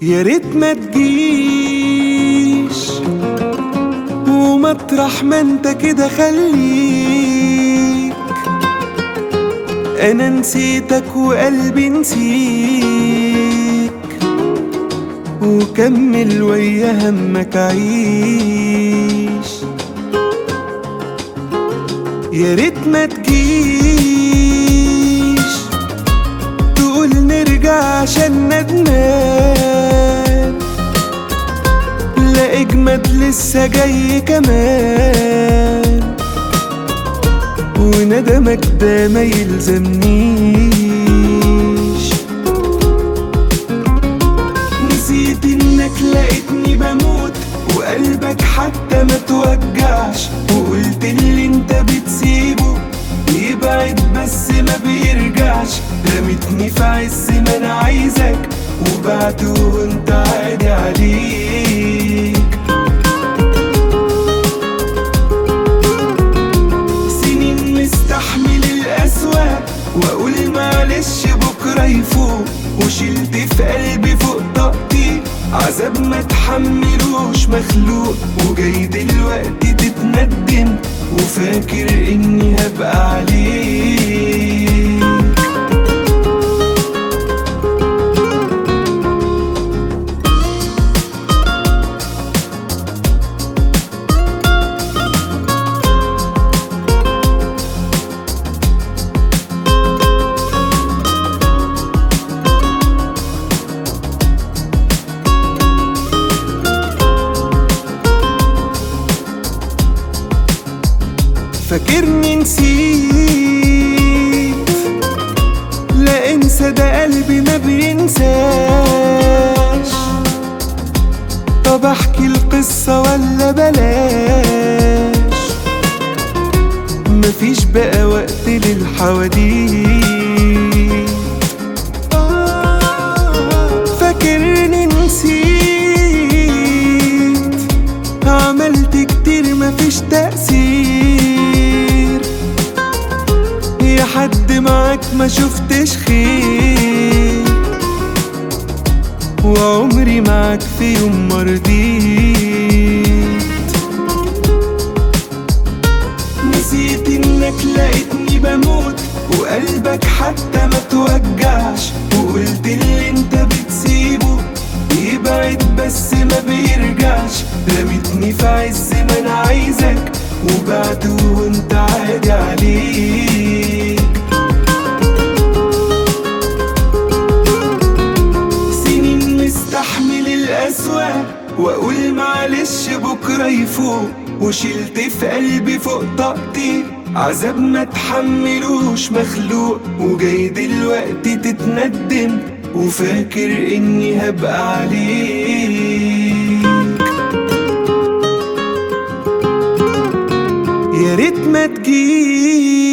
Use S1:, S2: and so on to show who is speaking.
S1: يا ريت ما تجيش ومطرح ما انت كده خليك انا نسيتك وقلبي نسيك وكمل ويا همك عيش يا ريت ما تجيش تقول نرجع عشان ندمان لا اجمد لسه جاي كمان وندمك ده ما يلزمنيش نسيت انك لقيتني بموت وقلبك حتى ما توجعش وقلت اللي انت بتسيبه يبعد بس ما بيرجعش رميتني في عز ما انا عايزك وبعد وانت عادي عليك سنين مستحمل الأسوأ وأقول معلش بكرة يفوق وشلت في قلبي فوق طاقتي عذاب ما تحملوش مخلوق وجاي دلوقتي تتندم وفاكر إني هبقى عليك فاكرني نسيت لا انسى ده قلبي ما بينساش طب احكي القصة ولا بلاش مفيش بقى وقت للحواديت فاكرني نسيت عملت كتير مفيش تأثير يا حد معاك ما شفتش خير وعمري معاك في يوم مرضيت نسيت انك لقيتني بموت وقلبك حتى ما توجعش وقلت اللي انت بتسيبه يبعد بس ما بيرجعش رميتني في عز ما انا عايزك وبعد وانت عادي عليك سنين مستحمل الأسوأ وأقول معلش بكرة يفوق وشلت في قلبي فوق طاقتي عذاب ما تحملوش مخلوق وجاي دلوقتي تتندم وفاكر إني هبقى عليك يا ريت ما تجيش